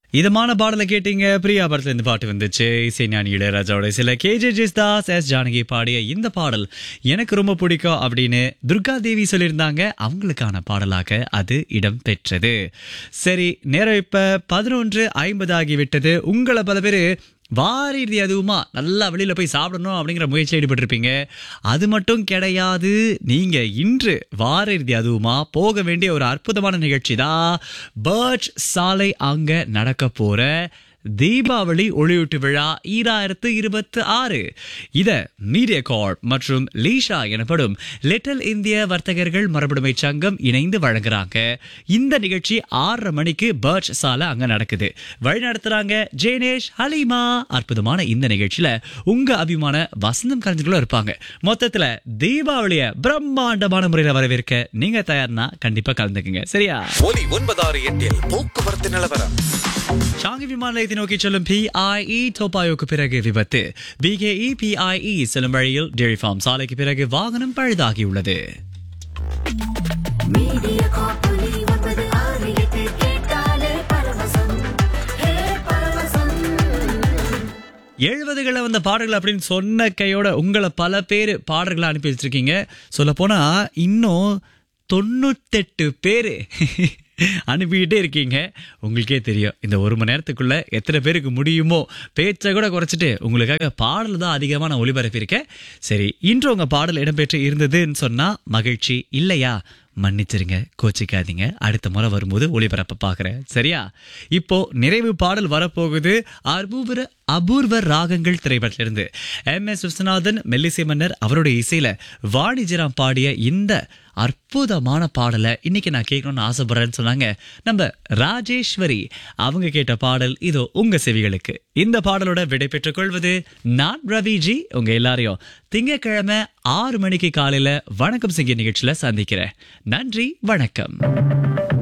இதமான பாடலை கேட்டீங்க பிரியா படத்துல இருந்து பாட்டு வந்துச்சு இசை ஞானி இளையராஜாவோட சில கேஜே ஜெஸ்தாஸ் எஸ் ஜானகி பாடிய இந்த பாடல் எனக்கு ரொம்ப பிடிக்கும் அப்படின்னு துர்கா தேவி சொல்லியிருந்தாங்க அவங்களுக்கான பாடலாக அது இடம் பெற்றது சரி நேரம் இப்ப பதினொன்று ஐம்பது ஆகிவிட்டது உங்களை பல பேர் வாரிறுதி அதுவுமா நல்லா வெளியில போய் சாப்பிடணும் அப்படிங்கிற முயற்சியில் ஈடுபட்டிருப்பீங்க அது மட்டும் கிடையாது நீங்க இன்று வார இறுதி அதுவுமா போக வேண்டிய ஒரு அற்புதமான நிகழ்ச்சி தான் பர்ச் சாலை அங்க நடக்க போற தீபாவளி ஒளியூட்டு விழா ஈராயிரத்து இருபத்தி ஆறு இத மீடியா கார்ப் மற்றும் லீஷா எனப்படும் லிட்டில் இந்திய வர்த்தகர்கள் மரபுடைமை சங்கம் இணைந்து வழங்குறாங்க இந்த நிகழ்ச்சி ஆறரை மணிக்கு பர்ச் சாலை அங்க நடக்குது வழி நடத்துறாங்க ஜேனேஷ் ஹலீமா அற்புதமான இந்த நிகழ்ச்சியில உங்க அபிமான வசந்தம் கலைஞர்களும் இருப்பாங்க மொத்தத்துல தீபாவளிய பிரம்மாண்டமான முறையில வரவேற்க நீங்க தயார்னா கண்டிப்பா கலந்துக்குங்க சரியா ஒலி ஒன்பதாறு எட்டில் போக்குவரத்து நிலவரம் ஷாங்கி விமான நிலையத்தை நோக்கி செல்லும் பிஐஇ டோபாயோக்கு பிறகு விபத்து பிகேஇ பிஐஇ செல்லும் வழியில் டெய்ரி ஃபார்ம் சாலைக்கு பிறகு வாகனம் பழுதாகியுள்ளது மீடியா காப்பொலி ஒன்பது ஆறு எட்டு கேட்டாலே பரவசம் ஹே பரவசம் எழுபதுகளில் வந்த பாடல்கள் அப்படின்னு சொன்ன கையோட உங்களை பல பேர் பாடல்களை அனுப்பி வச்சிருக்கீங்க சொல்ல போனா இன்னும் தொண்ணூத்தெட்டு பேர் அனுப்பிக்கிட்டே இருக்கீங்க உங்களுக்கே தெரியும் இந்த ஒரு மணி நேரத்துக்குள்ள எத்தனை பேருக்கு முடியுமோ பேச்சை கூட குறைச்சிட்டு உங்களுக்காக பாடல் தான் அதிகமாக நான் ஒளிபரப்பியிருக்கேன் சரி இன்று உங்க பாடல் இடம்பெற்று இருந்ததுன்னு சொன்னா மகிழ்ச்சி இல்லையா மன்னிச்சிருங்க கோச்சிக்காதீங்க அடுத்த முறை வரும்போது ஒளிபரப்ப பார்க்குறேன் சரியா இப்போ நிறைவு பாடல் வரப்போகுது அபூர்வ அபூர்வ ராகங்கள் திரைப்படத்திலிருந்து எம் எஸ் விஸ்வநாதன் மெல்லிசை மன்னர் அவருடைய இசையில வாணிஜராம் பாடிய இந்த அற்புதமான பாடலை இன்னைக்கு நான் கேட்கணும்னு ஆசைப்படுறேன்னு சொன்னாங்க நம்ம ராஜேஸ்வரி அவங்க கேட்ட பாடல் இதோ உங்க செவிகளுக்கு இந்த பாடலோட விடை பெற்றுக் கொள்வது நான் ரவிஜி உங்க எல்லாரையும் திங்கட்கிழமை ஆறு மணிக்கு காலையில வணக்கம் சிங்க நிகழ்ச்சியில சந்திக்கிறேன் நன்றி வணக்கம்